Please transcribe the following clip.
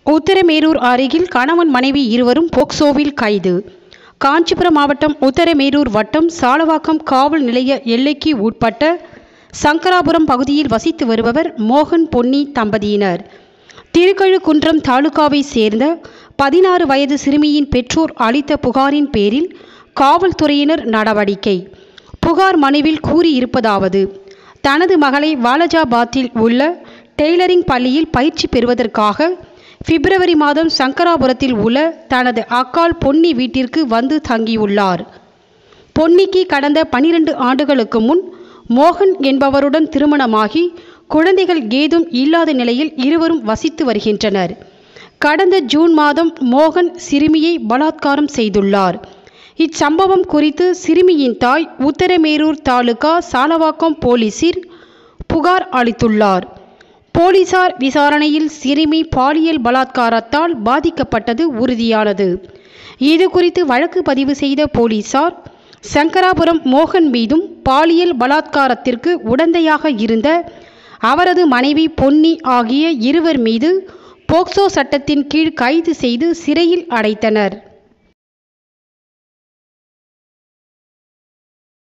உத்தரமேரூர் அருகில் கணவன் மனைவி இருவரும் போக்சோவில் கைது காஞ்சிபுரம் மாவட்டம் உத்தரமேரூர் வட்டம் சாலவாக்கம் காவல் நிலைய எல்லைக்கு உட்பட்ட சங்கராபுரம் பகுதியில் வசித்து வருபவர் மோகன் பொன்னி தம்பதியினர் திருக்கழுக்குன்றம் தாலுகாவை சேர்ந்த பதினாறு வயது சிறுமியின் பெற்றோர் அளித்த புகாரின் பேரில் காவல்துறையினர் நடவடிக்கை புகார் மனுவில் கூறியிருப்பதாவது தனது மகளை வாலஜாபாத்தில் உள்ள டெய்லரிங் பள்ளியில் பயிற்சி பெறுவதற்காக பிப்ரவரி மாதம் சங்கராபுரத்தில் உள்ள தனது அக்கால் பொன்னி வீட்டிற்கு வந்து தங்கியுள்ளார் பொன்னிக்கு கடந்த பனிரெண்டு ஆண்டுகளுக்கு முன் மோகன் என்பவருடன் திருமணமாகி குழந்தைகள் ஏதும் இல்லாத நிலையில் இருவரும் வசித்து வருகின்றனர் கடந்த ஜூன் மாதம் மோகன் சிறுமியை பலாத்காரம் செய்துள்ளார் இச்சம்பவம் குறித்து சிறுமியின் தாய் உத்தரமேரூர் தாலுகா சாலவாக்கம் போலீசில் புகார் அளித்துள்ளார் போலீசார் விசாரணையில் சிறுமி பாலியல் பலாத்காரத்தால் பாதிக்கப்பட்டது உறுதியானது இது குறித்து வழக்கு பதிவு செய்த போலீசார் சங்கராபுரம் மோகன் மீதும் பாலியல் பலாத்காரத்திற்கு உடந்தையாக இருந்த அவரது மனைவி பொன்னி ஆகிய இருவர் மீது போக்சோ சட்டத்தின் கீழ் கைது செய்து சிறையில் அடைத்தனர்